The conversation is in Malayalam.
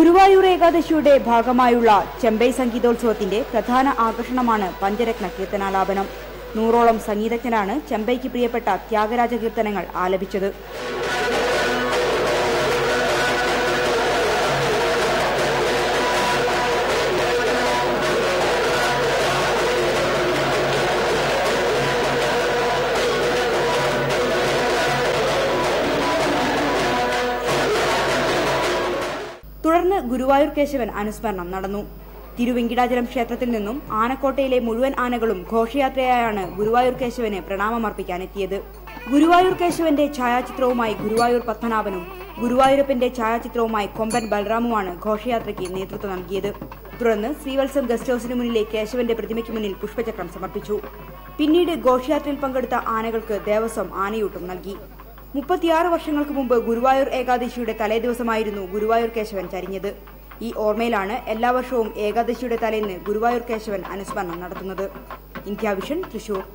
ഗുരുവായൂർ ഏകാദശിയുടെ ഭാഗമായുള്ള ചെമ്പൈ സംഗീതോത്സവത്തിന്റെ പ്രധാന ആകർഷണമാണ് പഞ്ചരത്ന കീർത്തനാലാപനം നൂറോളം സംഗീതജ്ഞരാണ് ചെമ്പൈക്ക് പ്രിയപ്പെട്ട ത്യാഗരാജ കീർത്തനങ്ങൾ ആലപിച്ചത് തുടർന്ന് ഗുരുവായൂർ കേശവൻ അനുസ്മരണം നടന്നു തിരുവെങ്കിടാചലം ക്ഷേത്രത്തിൽ നിന്നും ആനക്കോട്ടയിലെ മുഴുവൻ ആനകളും ഘോഷയാത്രയായാണ് ഗുരുവായൂർ കേശവന് പ്രണാമമർപ്പിക്കാനെത്തിയത് ഗുരുവായൂർ കേശവന്റെ ഛായാചിത്രവുമായി ഗുരുവായൂർ പത്മനാഭനും ഗുരുവായൂരപ്പന്റെ ഛായാചിത്രവുമായി കൊമ്പൻ ബലറാമുമാണ് ഘോഷയാത്രയ്ക്ക് നേതൃത്വം നൽകിയത് തുടർന്ന് ശ്രീവത്സം ഗസ്റ്റ് ഹൌസിന് മുന്നിലെ കേശവന്റെ പ്രതിമയ്ക്ക് മുന്നിൽ പുഷ്പചക്രം സമർപ്പിച്ചു പിന്നീട് ഘോഷയാത്രയിൽ പങ്കെടുത്ത ആനകൾക്ക് ദേവസ്വം ആനയൂട്ടും നൽകി മുപ്പത്തിയാറ് വർഷങ്ങൾക്ക് മുമ്പ് ഗുരുവായൂർ ഏകാദശിയുടെ തലേദിവസമായിരുന്നു ഗുരുവായൂർ കേശവൻ ചരിഞ്ഞത് ഈ ഓർമ്മയിലാണ് എല്ലാ വർഷവും ഏകാദശിയുടെ തലേന്ന് ഗുരുവായൂർ കേശവൻ അനുസ്മരണം നടത്തുന്നത് ഇന്ത്യ വിഷൻ തൃശൂർ